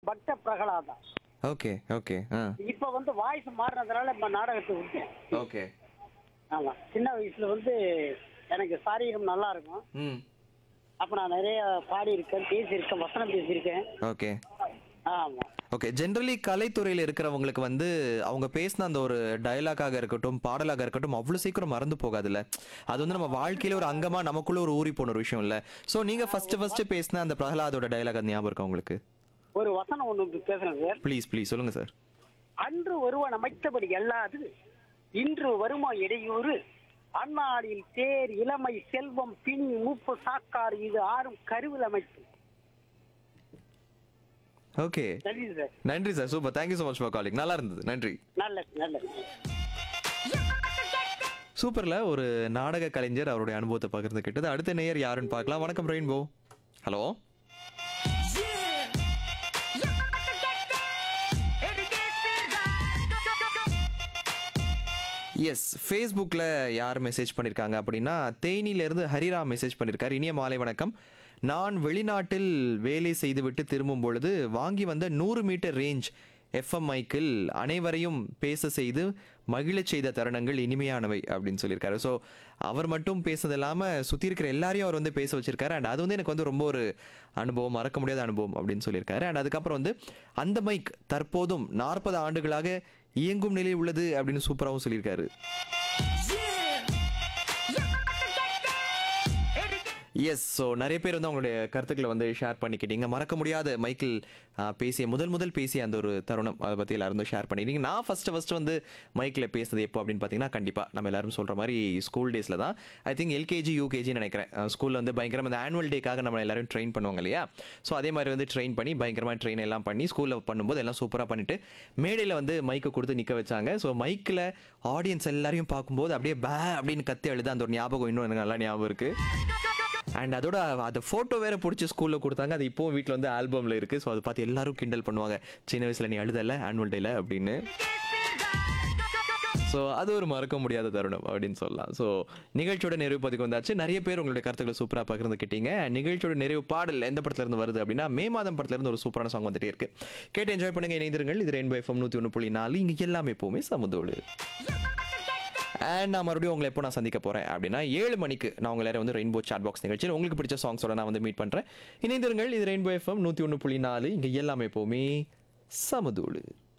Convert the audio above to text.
பக்த Prahlada okay okay ஆ இப்ப வந்து வாய்ஸ் மாறினதுனால இப்ப நாடகத்தை விட்டேன் ஓகே ஆமா சின்ன வயசுல வந்து எனக்கு சாரீரம் நல்லா இருக்கும் ம் அப்ப நான் நிறைய பாடி இருக்கேன் பேசியிருக்கேன் வசனம் பேசியிருக்கேன் ஓகே ஆமா ஓகே ஜென்ரலி கலைத்துறையில் இருக்கிறவங்களுக்கு வந்து அவங்க பேசின அந்த ஒரு டயலாக்காக இருக்கட்டும் பாடலாக இருக்கட்டும் அவ்வளோ சீக்கிரம் மறந்து போகாதுல்ல அது வந்து நம்ம வாழ்க்கையில ஒரு அங்கமா நமக்குள்ள ஒரு ஊறி போன ஒரு விஷயம் இல்ல ஸோ நீங்க ஃபர்ஸ்ட் ஃபர்ஸ்ட் பேசின அந்த பிரகலாதோட டயலாக் அது ஞாபகம் இருக்கா உங்களுக்கு ஒரு வசனம் ஒண்ணு பேசுறேன் சார் ப்ளீஸ் ப்ளீஸ் சொல்லுங்க சார் அன்று ஒருவன் அமைத்தபடி அல்லாது இன்று வருமா இடையூறு அந்நாளில் தேர் இளமை செல்வம் பின் மூப்பு சாக்கார் இது ஆறும் கருவில் அமைப்பு ஓகே நன்றி சார் நன்றி sir super thank you so much for calling நல்லா இருந்தது நன்றி நல்லது நல்லது சூப்பர்ல ஒரு நாடக கலைஞர் அவருடைய அனுபவத்தை பகிர்ந்துக்கிட்டது அடுத்த நேயர் யாருன்னு பார்க்கலாம் வணக்கம் ரெயின்போ ஹலோ எஸ் ஃபேஸ்புக்கில் யார் மெசேஜ் பண்ணியிருக்காங்க அப்படின்னா தேனியிலேருந்து ஹரிரா மெசேஜ் பண்ணியிருக்காரு இனிய மாலை வணக்கம் நான் வெளிநாட்டில் வேலை செய்துவிட்டு திரும்பும் பொழுது வாங்கி வந்த நூறு மீட்டர் ரேஞ்ச் எஃப்எம் மைக்கில் அனைவரையும் பேச செய்து மகிழச் செய்த தருணங்கள் இனிமையானவை அப்படின்னு சொல்லியிருக்காரு ஸோ அவர் மட்டும் பேசுனது இல்லாமல் சுற்றி இருக்கிற எல்லாரையும் அவர் வந்து பேச வச்சிருக்காரு அண்ட் அது வந்து எனக்கு வந்து ரொம்ப ஒரு அனுபவம் மறக்க முடியாத அனுபவம் அப்படின்னு சொல்லியிருக்காரு அண்ட் அதுக்கப்புறம் வந்து அந்த மைக் தற்போதும் நாற்பது ஆண்டுகளாக இயங்கும் நிலையில் உள்ளது அப்படின்னு சூப்பராகவும் சொல்லியிருக்காரு எஸ் ஸோ நிறைய பேர் வந்து அவங்களுடைய கருத்துக்களை வந்து ஷேர் பண்ணிக்கிட்டீங்க மறக்க முடியாத மைக்கிள் ஆ, பேசிய முதல் முதல் பேசிய அந்த ஒரு தருணம் அதை பற்றி எல்லாரும் ஷேர் பண்ணிட்டீங்க நான் ஃபஸ்ட்டு ஃபஸ்ட்டு வந்து மைக்கில் பேசுனது எப்போ அப்படின்னு பார்த்தீங்கன்னா கண்டிப்பாக நம்ம எல்லாரும் சொல்கிற மாதிரி ஸ்கூல் டேஸில் தான் ஐ திங்க் எல்கேஜி யூகேஜின்னு நினைக்கிறேன் ஸ்கூலில் வந்து பயங்கரமாக இந்த ஆனுவல் டேக்காக நம்ம எல்லாரும் ட்ரெயின் பண்ணுவாங்க இல்லையா ஸோ அதே மாதிரி வந்து ட்ரெயின் பண்ணி பயங்கரமாக ட்ரெயின் எல்லாம் பண்ணி ஸ்கூலில் பண்ணும்போது எல்லாம் சூப்பராக பண்ணிட்டு மேடையில் வந்து மைக்கை கொடுத்து நிற்க வச்சாங்க ஸோ மைக்கில் ஆடியன்ஸ் எல்லாரையும் பார்க்கும்போது அப்படியே பே அப்படின்னு கத்தி அழுது அந்த ஒரு ஞாபகம் இன்னும் எனக்கு நல்லா ஞாபகம் இருக்குது அண்ட் அதோட அந்த ஃபோட்டோ வேற பிடிச்சி ஸ்கூலில் கொடுத்தாங்க அது இப்போ வீட்டில் வந்து ஆல்பமில் இருக்குது ஸோ அதை பார்த்து எல்லாரும் கிண்டல் பண்ணுவாங்க சின்ன வயசில் நீ அழுதல ஆனுவல் டேல அப்படின்னு ஸோ அது ஒரு மறக்க முடியாத தருணம் அப்படின்னு சொல்லலாம் ஸோ நிகழ்ச்சியோட நிறைவு பதிக்கு வந்தாச்சு நிறைய பேர் உங்களுடைய கருத்துக்களை சூப்பராக பகிர்ந்துக்கிட்டீங்க நிகழ்ச்சியோட நிறைவு பாடல் எந்த படத்துல இருந்து வருது அப்படின்னா மே மாதம் படத்துல இருந்து ஒரு சூப்பரான சாங் வந்துட்டே இருக்கு கேட்டு என்ஜாய் பண்ணுங்க இணைந்திருங்கள் இது ரெயின்போ எஃப்எம் நூற்றி ஒன்று புள்ளி நாலு இங்கே எல்லாமே எப்போவுமே சமுதோடு அண்ட் நான் மறுபடியும் உங்களை எப்போ நான் சந்திக்க போறேன் அப்படின்னா ஏழு மணிக்கு நான் உங்களை எல்லாரும் வந்து ரெயின்போ சாட் பாக்ஸ் நிகழ்ச்சியில் உங்களுக்கு பிடிச்ச சாங்ஸோட நான் வந்து மீட் பண்றேன் இணைந்திருங்கள் இது ரெயின்போ எஃப்எம் நூற்றி ஒன்று புள்ளி நாலு இங்கே எல்லாமே எப்போவுமே சமதூளு